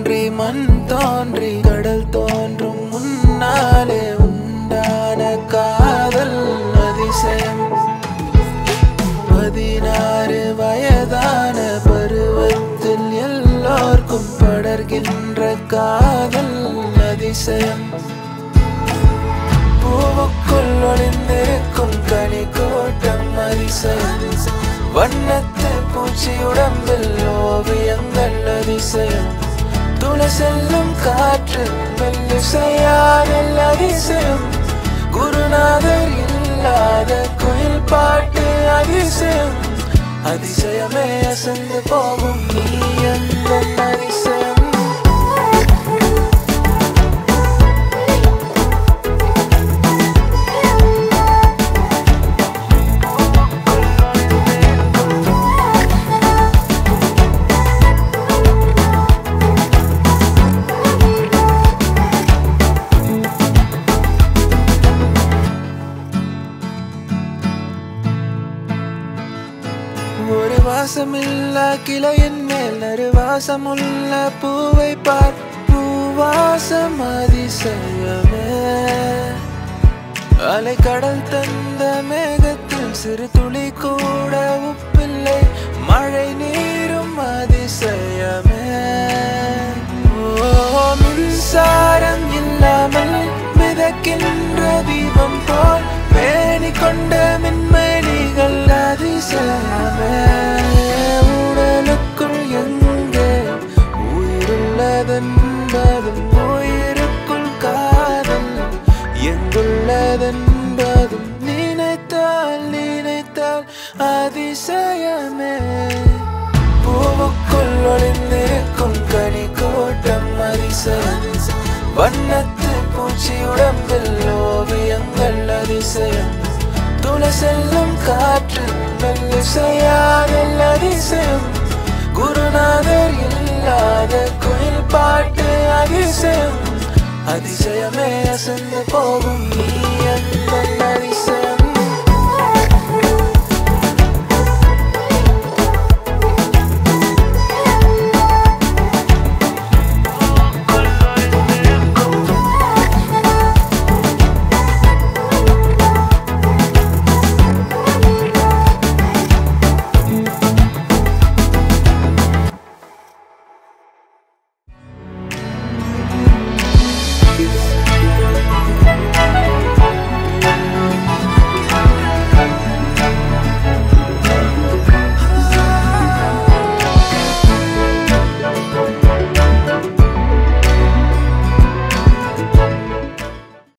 தோன்றி மண் தோன்றி கடல் தோன்றும் முன்னாலே உண்டான காதல் அதிசயம் பதினாறு வயதான பருவத்தில் எல்லோர்க்கும் படர்கின்ற காதல் அதிசயம் பூவுக்குள் ஒளிந்திருக்கும் கனி கோட்டம் அதிசயம் வண்ணத்து பூச்சி உடம்பில் ஓவியங்கள் அதிசயம் துளை செல்லும் காற்று மெல்லிசையாடல் அதிசயம் குருநாதர் இல்லாத குயில் பாட்டு அதிசயம் அதிசயமே அசந்து போகும் நீ அந்த அதிசயம் ஒரு வாசமில்லா கிளையின் மேல் ஒரு வாசமுள்ள பூவை பார் பூவாசம் அதிசயமே அலை கடல் தந்த மேகத்தில் சிறு துளி கூட உப்பில்லை மழை நீரும் அதிசயமே ஓ மின்சாரம் இல்லாமல் மிதக்கின்ற தீபம் போல் பேணி கொண்ட மின்மணிகள் அதிசயமே உடலுக்குள் எங்கே உயிருள்ளதென்பதும் உயிருக்குள் காதல் எங்குள்ளதென்பதும் நினைத்தால் நினைத்தால் அதிசயமே பூவுக்குள் ஒளிந்திருக்கும் கனி கோட்டம் அதிசயம் வண்ணத்து பூச்சி உடம்பில் ஓவியங்கள் அதிசயம் துளை செல்லும் காற்று மெல்லிசையாடல் அதிசயம் குருநாதர் இல்லாத குயில் பாட்டு அதிசயம் அதிசயமே அசந்து போகும் நீ அந்த அதிசயம்